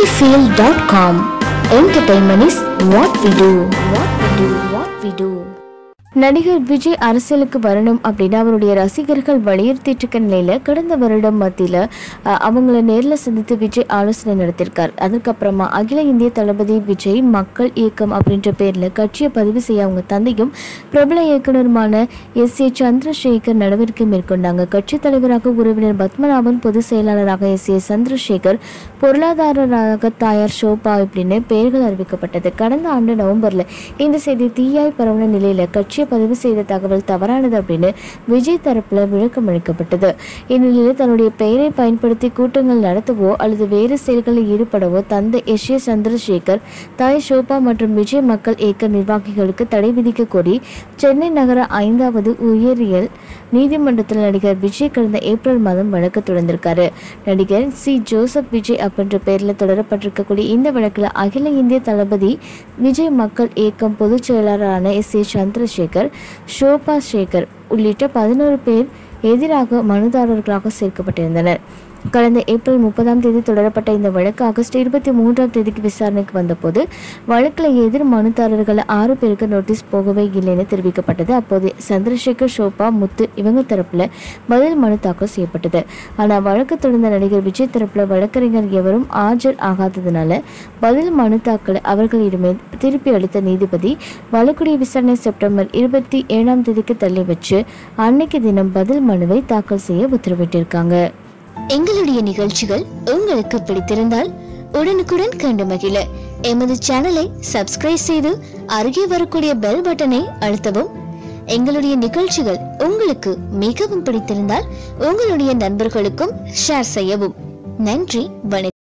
sunnyfield.com. Entertainment is what we do. What we do. What we do. நடிகர் விஜய் அரசியலுக்கு வரணும் அப்படின்னு அவருடைய ரசிகர்கள் வலியுறுத்திட்டு இருக்க நிலையில கடந்த வருடம் மத்தியில அஹ், அவங்கள நேர்ல சந்தித்து விஜய் ஆலோசனை நடத்தியிருக்கார் அதுக்கப்புறமா அகில இந்திய தளபதி விஜய் மக்கள் இயக்கம் அப்படின்ற பேர்ல கட்சியை பதிவு செய்ய அவங்க தந்தையும் பிரபல இயக்குனருமான எஸ் ஏ சந்திரசேகர் நடவடிக்கை மேற்கொண்டாங்க கட்சி தலைவராக உறவினர் பத்மநாபன் பொதுச் செயலாளராக எஸ் ஏ சந்திரசேகர் பொருளாதாரராக தாயார் ஷோபா இப்படின்னு பெயர்கள் அறிவிக்கப்பட்டது கடந்த ஆண்டு நவம்பர்ல இந்த செய்தி தீயாய் பரவன நிலையில கட்சியை பதிவு செய்த தகவல் தவறானது அப்படின்னு விஜய் தரப்புல விளக்கம் அளிக்கப்பட்டது இந்நிலையில் தன்னுடைய பெயரை பயன்படுத்தி கூட்டங்கள் நடத்தவோ அல்லது வேறு செயல்களில் ஈடுபடவோ தந்தை எஸ் ஏ சந்திரசேகர் தாய் ஷோபா மற்றும் விஜய் மக்கள் இயக்க நிர்வாகிகளுக்கு தடை விதிக்க கோரி சென்னை நகர ஐந்தாவது உயரியல் நீதிமன்றத்தில் நடிகர் விஜய் கடந்த ஏப்ரல் மாதம் வழக்கு தொடர்ந்திருக்காரு நடிகர் சி ஜோசப் விஜய் அப்படின்ற பேரில் தொடரப்பட்டிருக்கக்கூடிய இந்த வழக்கில் அகில இந்திய தளபதி விஜய் மக்கள் இயக்கம் பொதுச் செயலாளரான எஸ் ஏ சந்திரசேகர் ஷோபா சேகர் உள்ளிட்ட பதினோரு பேர் எதிராக மனுதாரர்களாக சேர்க்கப்பட்டிருந்தனர் கடந்த ஏப்ரல் முப்பதாம் தேதி தொடரப்பட்ட இந்த வழக்கு ஆகஸ்ட் இருபத்தி மூன்றாம் தேதிக்கு விசாரணைக்கு வந்தபோது வழக்கில் எதிர் மனுதாரர்கள் ஆறு பேருக்கு நோட்டீஸ் போகவே இல்லைன்னு தெரிவிக்கப்பட்டது அப்போது சந்திரசேகர் ஷோபா முத்து இவங்க தரப்புல பதில் மனு தாக்கல் செய்யப்பட்டது ஆனால் வழக்கு தொடர்ந்த நடிகர் விஜய் தரப்புல வழக்கறிஞர் எவரும் ஆஜர் ஆகாததுனால பதில் மனு தாக்கல் அவர்களிடமே திருப்பி அளித்த நீதிபதி வழக்குடைய விசாரணை செப்டம்பர் இருபத்தி ஏழாம் தேதிக்கு தள்ளி வச்சு அன்னைக்கு தினம் பதில் மனுவை தாக்கல் செய்ய உத்தரவிட்டிருக்காங்க எங்களுடைய நிகழ்ச்சிகள் உங்களுக்கு பிடித்திருந்தால் உடனுக்குடன் கண்டு மகிழ எமது சேனலை சப்ஸ்கிரைப் செய்து அருகே வரக்கூடிய பெல் பட்டனை அழுத்தவும் எங்களுடைய நிகழ்ச்சிகள் உங்களுக்கு மிகவும் பிடித்திருந்தால் உங்களுடைய நண்பர்களுக்கும் ஷேர் செய்யவும் நன்றி வணக்கம்